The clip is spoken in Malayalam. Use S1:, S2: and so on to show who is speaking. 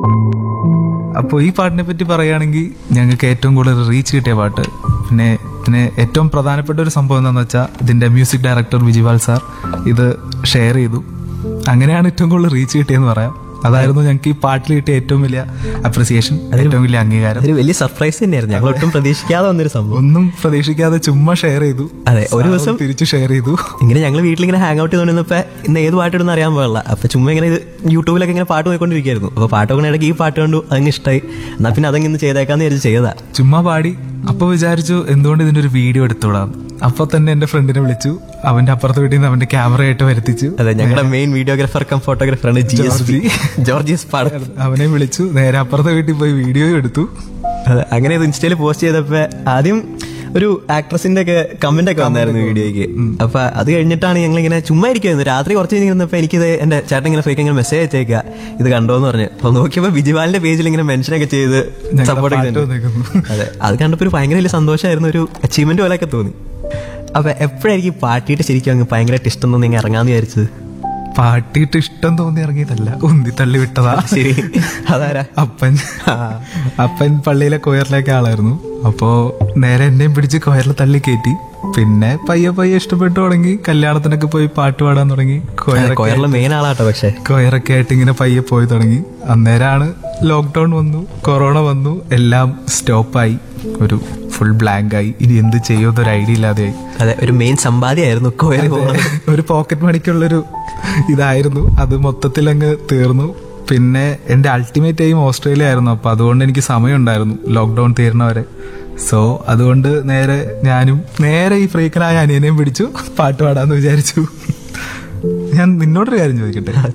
S1: അപ്പോൾ ഈ പാട്ടിനെ പറ്റി പറയുകയാണെങ്കിൽ ഞങ്ങൾക്ക് ഏറ്റവും കൂടുതൽ റീച്ച് കിട്ടിയ പാട്ട് പിന്നെ പിന്നെ ഏറ്റവും പ്രധാനപ്പെട്ട ഒരു സംഭവം എന്താണെന്ന് വെച്ചാൽ ഇതിന്റെ മ്യൂസിക് ഡയറക്ടർ വിജിപാൽ സാർ ഇത് ഷെയർ ചെയ്തു അങ്ങനെയാണ് ഏറ്റവും കൂടുതൽ റീച്ച് കിട്ടിയെന്ന് പറയാം അതായിരുന്നു ഞങ്ങൾക്ക് ഈ പാട്ടിൽ കിട്ടിയ ഏറ്റവും വലിയ അപ്രിസിയേഷൻ ഏറ്റവും വലിയ അംഗീകാരം
S2: അതൊരു വലിയ സർപ്രൈസ് തന്നെയായിരുന്നു ഞങ്ങൾ ഒട്ടും പ്രതീക്ഷിക്കാതെ വന്നൊരു സംഭവം
S1: ഒന്നും പ്രതീക്ഷിക്കാതെ ചുമ്മാ ഷെയർ ചെയ്തു
S2: അതെ, ഒരു
S1: സാറും
S2: ദിവസം-
S1: തിരിച്ചു ഷെയർ ചെയ്തു
S2: ഇങ്ങനെ ഞങ്ങൾ വീട്ടിലിങ്ങനെ ഹാങ് ഔട്ട് ചെയ്തുകൊണ്ടിരുന്നപ്പോ ഇന്ന് ഏത് പാട്ട് ഇടുന്ന അറിയാൻ പാടില്ല അപ്പൊ ചുമ്മാ ഇങ്ങനെ ഇത് യൂട്യൂബിലൊക്കെ ഇങ്ങനെ പാട്ട് പോയിക്കൊണ്ടിരിക്കുകയായിരുന്നു അപ്പൊ പാട്ട് നോക്കുന്ന ഇടയ്ക്ക് ഈ പാട്ട് കണ്ടു അങ്ങ് ഇഷ്ടമായി എന്നാ പിന്നെ അതങ്ങ് ഇന്ന് ചെയ്തേക്കാന്ന് വിചാരിച്ച് ചെയ്തതാ
S1: ചുമ്മാ പാടി അപ്പൊ വിചാരിച്ചു എന്തുകൊണ്ട് ഇതിന്റെ ഒരു വീഡിയോ എടുത്തുവിടാം അപ്പൊ തന്നെ എന്റെ ഫ്രണ്ടിനെ വിളിച്ചു അവന്റെ അപ്പുറത്ത് വീട്ടിൽ നിന്ന് അവന്റെ ക്യാമറയായിട്ട് വരുത്തിച്ചു
S2: അതെ ഞങ്ങളുടെ മെയിൻ വീഡിയോഗ്രാഫർ കം ഫോട്ടോഗ്രാഫറാണ് ജി എസ്
S1: ജോർജി.
S2: ജോർജിയസ് പാടം
S1: അവനെ വിളിച്ചു നേരെ അപ്പുറത്തെ വീട്ടിൽ പോയി വീഡിയോ എടുത്തു
S2: അതെ അങ്ങനെ ഇത് ഇൻസ്റ്റയിൽ പോസ്റ്റ് ചെയ്തപ്പോ ആദ്യം ഒരു ആക്ട്രസിന്റെ ഒക്കെ കമന്റ് ഒക്കെ വന്നായിരുന്നു വീഡിയോയ്ക്ക് അപ്പൊ അത് കഴിഞ്ഞിട്ടാണ് ഞങ്ങൾ ഇങ്ങനെ ചുമ്മാ ഇരിക്കുമായിരുന്നു രാത്രി കുറച്ച് കഴിഞ്ഞ് ഇരുന്നപ്പോ എനിക്കിത് എന്റെ ചേട്ടൻ ഇങ്ങനെ ഫ്രീക്ക് ഇങ്ങനെ മെസ്സേജ് അയച്ചേക്കുക ഇത് കണ്ടോന്ന് പറഞ്ഞു അപ്പൊ നോക്കിയപ്പോ ബിജിപാലിന്റെ പേജിൽ ഇങ്ങനെ മെൻഷൻ ഒക്കെ ചെയ്ത്
S1: ഞങ്ങളുടെ
S2: സപ്പോർട്ട്
S1: പാട്ട് വന്നേക്കുന്നു.
S2: അതെ അത് കണ്ടപ്പോ ഒരു ഭയങ്കര വലിയ സന്തോഷമായിരുന്നു ഒരു അച്ചീവ്മെന്റ് പോലെയൊക്കെ തോന്നി അപ്പൊ എപ്പോഴായിരിക്കും പാട്ടിയിട്ട് ശരിക്കും അങ്ങ് ഭയങ്കരമായിട്ട് ഇഷ്ടം തോന്നി ഇങ്ങനെ ഇറങ്ങാന്ന് വിചാരിച്ചത്
S1: പാട്ടിയിട്ട് ഇഷ്ടം തോന്നി ഇറങ്ങിയതല്ല ഉന്തി തള്ളി വിട്ടതാ
S2: ശരി അതാരാ
S1: അപ്പൻ അപ്പൻ പള്ളിയിലെ കൊയറിലേക്ക് ആളായിരുന്നു അപ്പോ നേരെ എന്നെയും പിടിച്ച് കൊയറിൽ തള്ളി കയറ്റി പിന്നെ പയ്യെ പയ്യെ ഇഷ്ടപ്പെട്ടു തുടങ്ങി കല്യാണത്തിനൊക്കെ പോയി പാട്ട് പാടാൻ തുടങ്ങി കൊയറൊക്കെ
S2: കൊയറിലെ മെയിൻ ആളാട്ടോ പക്ഷെ
S1: കൊയറൊക്കെ ആയിട്ട് ഇങ്ങനെ പയ്യെ പോയി തുടങ്ങി അന്നേരമാണ് ലോക്ക്ഡൌൺ വന്നു കൊറോണ വന്നു എല്ലാം സ്റ്റോപ്പായി ഒരു ഫുൾ ബ്ലാങ്ക് ആയി ഇനി എന്ത് ചെയ്യുമെന്നൊരു ഐഡിയ ഇല്ലാതെയായി
S2: അതെ ഒരു മെയിൻ സമ്പാദ്യമായിരുന്നു കൊയറി പോകുന്നത്
S1: ഒരു പോക്കറ്റ് മണിക്കുള്ളൊരു ഇതായിരുന്നു അത് മൊത്തത്തിൽ അങ്ങ് തീർന്നു പിന്നെ എന്റെ അൾട്ടിമേറ്റ് എയിം ഓസ്ട്രേലിയ ആയിരുന്നു അപ്പൊ അതുകൊണ്ട് എനിക്ക് സമയം ഉണ്ടായിരുന്നു ലോക്ക്ഡൌൺ തീരണവരെ സോ അതുകൊണ്ട് നേരെ ഞാനും നേരെ ഈ ഫ്രീക്കനായ അനിയനെയും പിടിച്ചു പാട്ട് പാടാന്ന് വിചാരിച്ചു ഞാൻ നിന്നോടൊരു കാര്യം ചോദിക്കട്ടെ